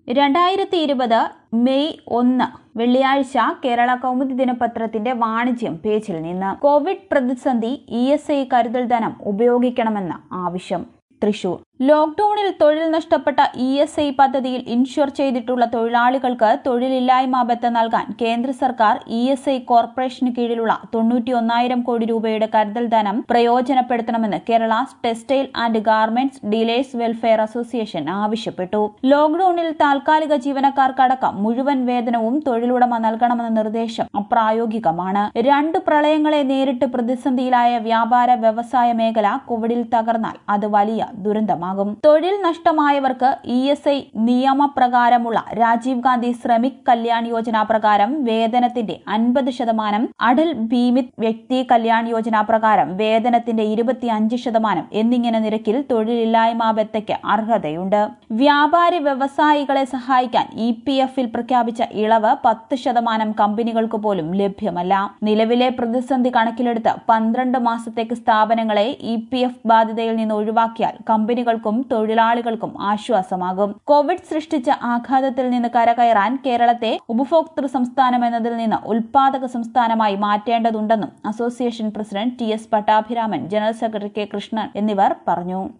രണ്ടായിരത്തി ഇരുപത് മെയ് ഒന്ന് വെള്ളിയാഴ്ച കേരള കൗമുദി ദിനപത്രത്തിന്റെ വാണിജ്യം പേജിൽ നിന്ന് കോവിഡ് പ്രതിസന്ധി ഇ എസ് ഐ കരുതൽ ധനം ഉപയോഗിക്കണമെന്ന ആവശ്യം തൃശൂർ ലോക്ഡൌണിൽ തൊഴിൽ നഷ്ടപ്പെട്ട ഇ എസ് ഐ പദ്ധതിയിൽ ഇൻഷുർ ചെയ്തിട്ടുള്ള തൊഴിലാളികൾക്ക് തൊഴിലില്ലായ്മ ബത്ത നൽകാൻ കേന്ദ്ര സർക്കാർ ഇ എസ് ഐ കോർപ്പറേഷന് കീഴിലുള്ള തൊണ്ണൂറ്റി ഒന്നായിരം കോടി രൂപയുടെ കരുതൽ ധനം പ്രയോജനപ്പെടുത്തണമെന്ന് Kerala textile and garments dealers welfare association ആവശ്യപ്പെട്ടു ലോക്ഡൌണിൽ താൽക്കാലിക ജീവനക്കാർക്കടക്കം മുഴുവൻ വേതനവും തൊഴിലുടമ നൽകണമെന്ന നിർദ്ദേശം അപ്രായോഗികമാണ് രണ്ട് പ്രളയങ്ങളെ നേരിട്ട് പ്രതിസന്ധിയിലായ വ്യാപാര വ്യവസായ മേഖല കോവിഡിൽ തകർന്നാൽ അത് വലിയ ദുരന്തമാകും തൊഴിൽ നഷ്ടമായവർക്ക് ഇ എസ് ഐ നിയമപ്രകാരമുള്ള രാജീവ് ഗാന്ധി ശ്രമിക് കല്യാൺ യോജന പ്രകാരം വേതനത്തിന്റെ അൻപത് ശതമാനം അടൽ ബീമിത് വ്യക്തി കല്യാൺ യോജന പ്രകാരം വേതനത്തിന്റെ ഇരുപത്തിയഞ്ച് ശതമാനം എന്നിങ്ങനെ നിരക്കിൽ തൊഴിലില്ലായ്മ ബത്തയ്ക്ക് അർഹതയുണ്ട് വ്യാപാരി വ്യവസായികളെ സഹായിക്കാൻ ഇ പി എഫിൽ പ്രഖ്യാപിച്ച ഇളവ് പത്ത് ശതമാനം കമ്പനികൾക്ക് പോലും ലഭ്യമല്ല നിലവിലെ പ്രതിസന്ധി കണക്കിലെടുത്ത് പന്ത്രണ്ട് മാസത്തേക്ക് സ്ഥാപനങ്ങളെ ഇ പി എഫ് ബാധ്യതയിൽ നിന്ന് ഒഴിവാക്കിയാൽ കമ്പനികൾക്കും തൊഴിലാളികൾക്കും ആശ്വാസമാകും കോവിഡ് സൃഷ്ടിച്ച ആഘാതത്തിൽ നിന്ന് കരകയറാൻ കേരളത്തെ ഉപഭോക്തൃ സംസ്ഥാനം എന്നതിൽ നിന്ന് ഉൽപാദക സംസ്ഥാനമായി മാറ്റേണ്ടതുണ്ടെന്നും association president T S Pattabhiraman general secretary K Krishnan എന്നിവർ പറഞ്ഞു